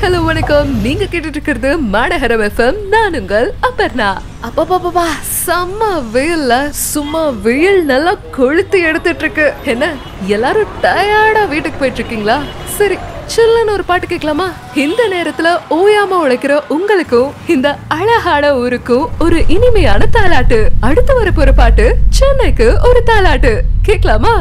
hello வணக்கம் நீங்க கேட்டுட்டு இருக்கிறது மாநகரம் எஃப்எம் நான் உங்கள் அப்பர்ணா அப்பப்பா செம்ம வெயில்ல சும்மா வெயில் நல்லா கொளுத்து எடுத்துட்டு இருக்கு என்ன எல்லாரும் டயர்டா வீட்டுக்கு போயிட்டு இருக்கீங்களா சரி சில்லுன்னு ஒரு பாட்டு கேட்கலாமா இந்த நேரத்துல ஓயாம உழைக்கிற உங்களுக்கும் இந்த அழகான ஊருக்கும் ஒரு இனிமையான தாலாட்டு அடுத்து வரப்போற பாட்டு சென்னைக்கு ஒரு தாலாட்டு கேட்கலாமா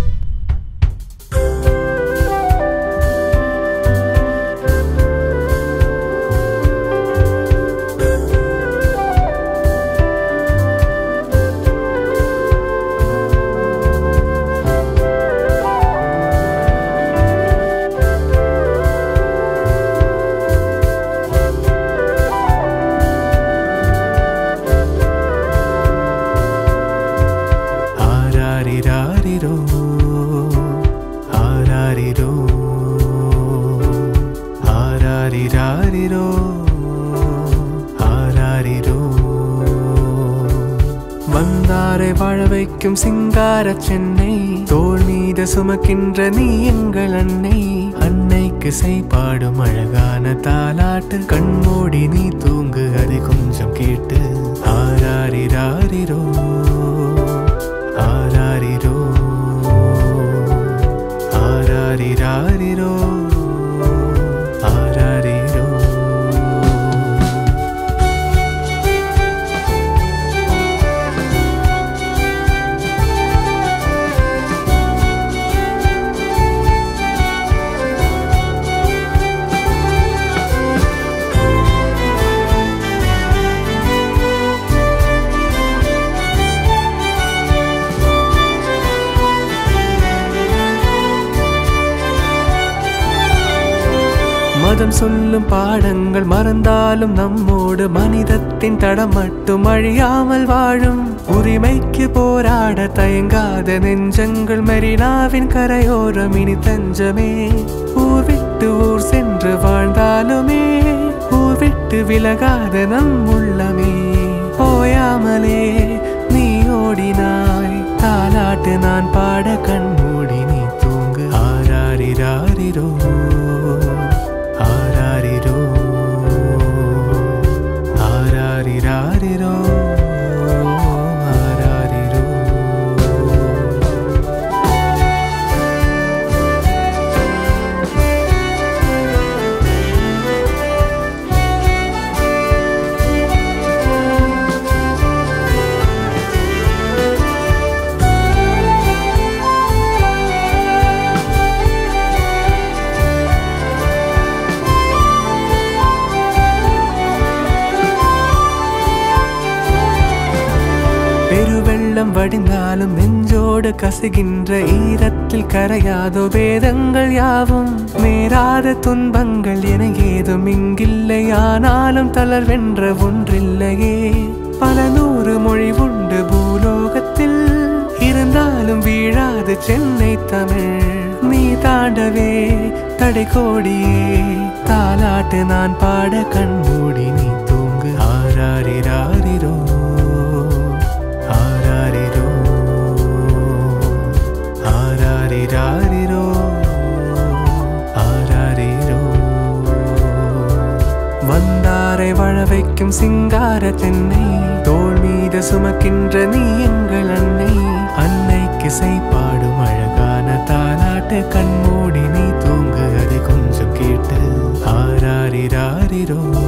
ஆராரிராரிரோ ஆராரிரோ ஆராரிராரிரோ ஆராரிரோ வந்தாரை வாழ வைக்கும் சிங்கார சென்னை தோள் மீது சுமக்கின்ற நீ எங்கள் அன்னை அன்னைக்கு செய்பாடும் அழகான தாலாட்டு கண்மூடி நீ தூங்கு அதை கொஞ்சம் கேட்டு ஆராரிராரிரோ ஆராரிரோ ஆராரிராரிரோ ஆராரிரோ மதம் சொல்லும் பாடங்கள் மறந்தாலும் நம்மோடு மனிதத்தின் தடம் மட்டும் அழியாமல் வாழும் உரிமைக்கு போராட தயங்காத நெஞ்சங்கள் மெரினாவின் கரையோரம் இனி தஞ்சமே ஊர் விட்டு ஊர் சென்று வாழ்ந்தாலுமே ஊர் விட்டு விலகாத நம் உள்ளமே ஓயாமலே நீ ஓடினாய் தாலாட்டு நான் பாட கண்மூடி நீ தூங்கு ஆராரிராரிரோ ஆராரிரோ ஆராரிராரிரோ ஆராரிரோ பெருவெள்ளம் வடிந்தாலும் நெஞ்சோடு கசுகின்ற ஈரத்தில் கரையாதோ வேதங்கள் யாவும் மேராத துன்பங்கள் என ஏதும் இங்கில்லை ஆனாலும் தளர்வென்ற ஒன்றில்லையே பல நூறு மொழி உண்டு பூலோகத்தில் இருந்தாலும் வீழாது சென்னை தமிழ் நீ தாண்டவே தடை கோடியே தாலாட்டு நான் பாட கண்மூடி நீ தூங்கு ஆராரிராரிரோ ஆராரிரோ ஆராரிராரிரோ ஆராரிரோ வந்தாரை வாழ வைக்கும் சிங்கார தென்னை தோள் மீது சுமக்கின்ற நீ எங்கள் அன்னை அன்னைக்கு செய்பாடும் அழகான தாலாட்டு கண்மூடி நீ தூங்கு அதை கொஞ்சம் கேட்டு ஆராரிராரிரோ